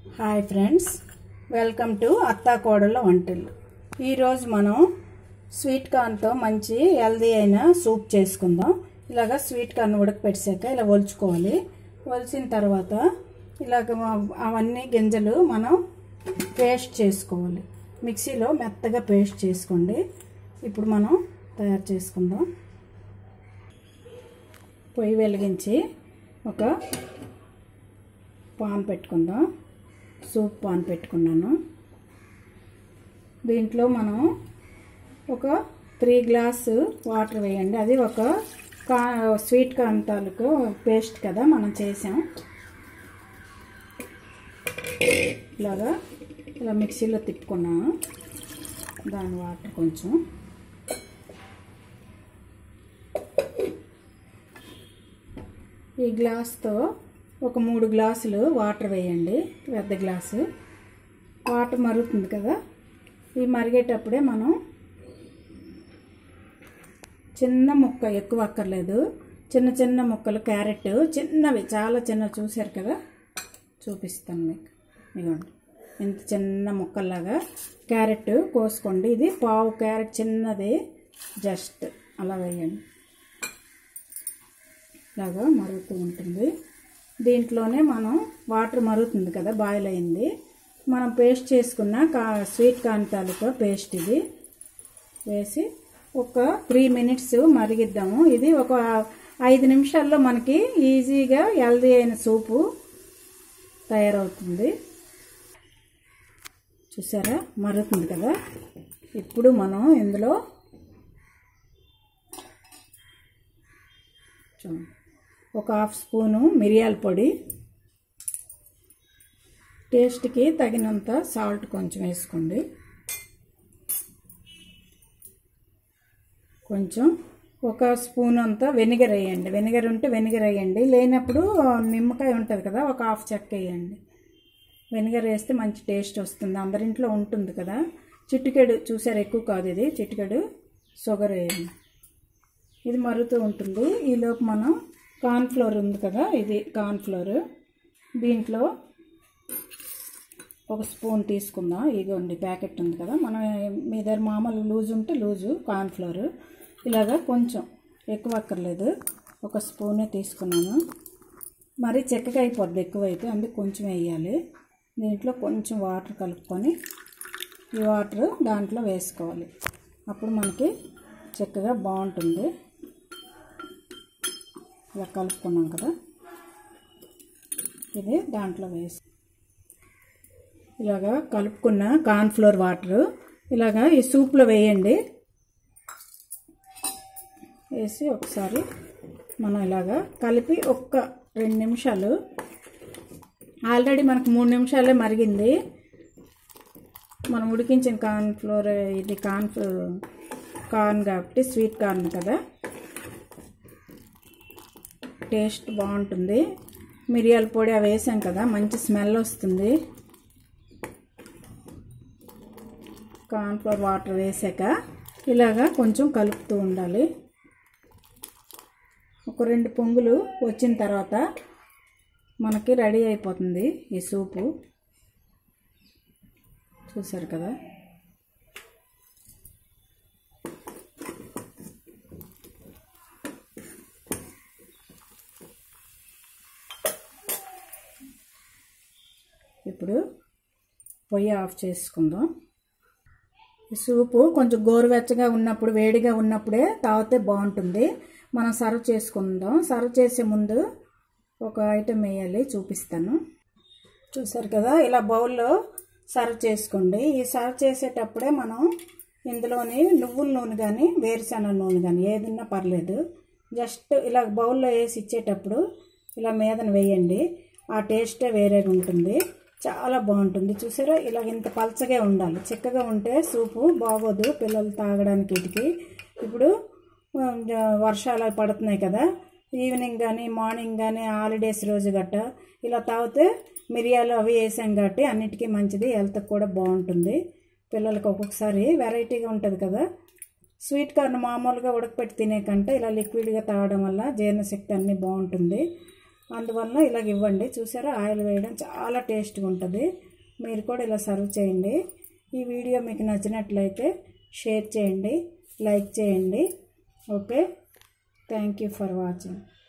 hi friends welcome to అత్తా కోడళ్ళ వంటలు ఈరోజు మనం స్వీట్ కార్న్తో మంచి హెల్దీ అయిన సూప్ చేసుకుందాం ఇలాగ స్వీట్ కార్న్ ఉడకపెట్టాక ఇలా ఒలుచుకోవాలి ఒలిచిన తర్వాత ఇలాగ అవన్నీ గింజలు మనం పేస్ట్ చేసుకోవాలి మిక్సీలో మెత్తగా పేస్ట్ చేసుకోండి ఇప్పుడు మనం తయారు చేసుకుందాం పొయ్యి వెలిగించి ఒక పాన్ పెట్టుకుందాం సూప్ పాన్ పెట్టుకున్నాను దీంట్లో మనం ఒక త్రీ గ్లాస్ వాటర్ వేయండి అది ఒక కా స్వీట్ కార్న్ తాలూకు పేస్ట్ కదా మనం చేసాం ఇలాగా ఇలా మిక్సీలో తిప్పుకున్నాను దాని వాటర్ కొంచెం ఈ గ్లాస్తో ఒక మూడు గ్లాసులు వాటర్ వేయండి పెద్ద గ్లాసు వాటర్ మరుగుతుంది కదా ఈ మరిగేటప్పుడే మనం చిన్న ముక్క ఎక్కువ అక్కర్లేదు చిన్న చిన్న ముక్కలు క్యారెట్ చిన్నవి చాలా చిన్న చూశారు కదా చూపిస్తాను మీకు ఇదిగోండి ఇంత చిన్న ముక్కల్లాగా క్యారెట్ కోసుకోండి ఇది పావు క్యారెట్ చిన్నది జస్ట్ అలా వేయండి లాగా మరుగుతూ ఉంటుంది దీంట్లోనే మనం వాటర్ మరుగుతుంది కదా బాయిల్ అయింది మనం పేస్ట్ చేసుకున్న కా స్వీట్ కార్న్ తాలూకా పేస్ట్ ఇది వేసి ఒక త్రీ మినిట్స్ మరిగిద్దాము ఇది ఒక ఐదు నిమిషాల్లో మనకి ఈజీగా హెల్దీ అయిన సూపు తయారవుతుంది చూసారా మరుగుతుంది కదా ఇప్పుడు మనం ఇందులో చూడండి ఒక హాఫ్ స్పూను మిరియాల పొడి టేస్ట్కి తగినంత సాల్ట్ కొంచెం వేసుకోండి కొంచెం ఒక స్పూన్ అంతా వెనిగర్ వేయండి వెనిగర్ ఉంటే వెనిగర్ వేయండి లేనప్పుడు నిమ్మకాయ ఉంటుంది కదా ఒక హాఫ్ చెక్క వేయండి వెనిగర్ వేస్తే మంచి టేస్ట్ వస్తుంది అందరింట్లో ఉంటుంది కదా చిటికెడు చూసారు ఎక్కువ కాదు ఇది చిటికెడు షుగర్ వేయండి ఇది మరుగుతూ ఉంటుంది ఈలోపు మనం కార్న్ఫ్లోర్ ఉంది కదా ఇది కార్న్ఫ్లోర్ దీంట్లో ఒక స్పూన్ తీసుకుందాం ఇగోండి ప్యాకెట్ ఉంది కదా మనం మీ దగ్గర మామూలు లూజ్ ఉంటే లూజు కార్న్ఫ్లోర్ ఇలాగా కొంచెం ఎక్కువ అక్కర్లేదు ఒక స్పూనే తీసుకున్నాను మరి చెక్కగా అయిపోద్ది ఎక్కువైతే అందుకు కొంచెం వేయాలి దీంట్లో కొంచెం వాటర్ కలుపుకొని ఈ వాటర్ దాంట్లో వేసుకోవాలి అప్పుడు మనకి చక్కగా బాగుంటుంది ఇలా కలుపుకున్నాం కదా ఇది దాంట్లో వేసి ఇలాగా కలుపుకున్న కార్న్ఫ్లోర్ వాటర్ ఇలాగా ఈ సూప్లో వేయండి వేసి ఒకసారి మనం ఇలాగా కలిపి ఒక్క రెండు నిమిషాలు ఆల్రెడీ మనకు మూడు నిమిషాలే మరిగింది మనం ఉడికించిన కార్న్ ఫ్లోర్ ఇది కార్న్ కార్న్ కాబట్టి స్వీట్ కార్న్ కదా టేస్ట్ బాగుంటుంది మిరియాల పొడి అవి వేసాం కదా మంచి స్మెల్ వస్తుంది కార్న్ఫ్లోర్ వాటర్ వేసాక ఇలాగా కొంచెం కలుపుతూ ఉండాలి ఒక రెండు పొంగులు వచ్చిన తర్వాత మనకి రెడీ అయిపోతుంది ఈ సూపు చూసారు కదా ఇప్పుడు పొయ్యి ఆఫ్ చేసుకుందాం ఈ సూపు కొంచెం గోరువెచ్చగా ఉన్నప్పుడు వేడిగా ఉన్నప్పుడే తాగితే బాగుంటుంది మనం సర్వ్ చేసుకుందాం సర్వ్ చేసే ముందు ఒక ఐటెం వేయాలి చూపిస్తాను చూసారు కదా ఇలా బౌల్లో సర్వ్ చేసుకోండి ఈ సర్వ్ చేసేటప్పుడే మనం ఇందులోని నువ్వుల నూనె కానీ వేరుశనగ నూనె కానీ ఏదన్నా పర్లేదు జస్ట్ ఇలా బౌల్లో వేసి ఇచ్చేటప్పుడు ఇలా మీదన వేయండి ఆ టేస్టే వేరేగా ఉంటుంది చాలా బాగుంటుంది చూసారా ఇలా ఇంత పలచగా ఉండాలి చిక్కగా ఉంటే సూపు బాగోదు పిల్లలు తాగడానికి వీటికి ఇప్పుడు వర్షాలు పడుతున్నాయి కదా ఈవినింగ్ కానీ మార్నింగ్ కానీ హాలిడేస్ రోజు గట్ట ఇలా తాగితే మిరియాలు అవి వేసాం కాబట్టి అన్నిటికీ మంచిది హెల్త్కి కూడా బాగుంటుంది పిల్లలకి ఒక్కొక్కసారి వెరైటీగా ఉంటుంది కదా స్వీట్ కార్న్ మామూలుగా ఉడకపెట్టి తినే కంటే ఇలా లిక్విడ్గా తాగడం వల్ల జీర్ణశక్తి అన్నీ బాగుంటుంది అందువల్ల ఇలాగ ఇవ్వండి చూసారా ఆయిల్ వేయడం చాలా టేస్ట్గా ఉంటుంది మీరు కూడా ఇలా సర్వ్ చేయండి ఈ వీడియో మీకు నచ్చినట్లయితే షేర్ చేయండి లైక్ చేయండి okay thank you for watching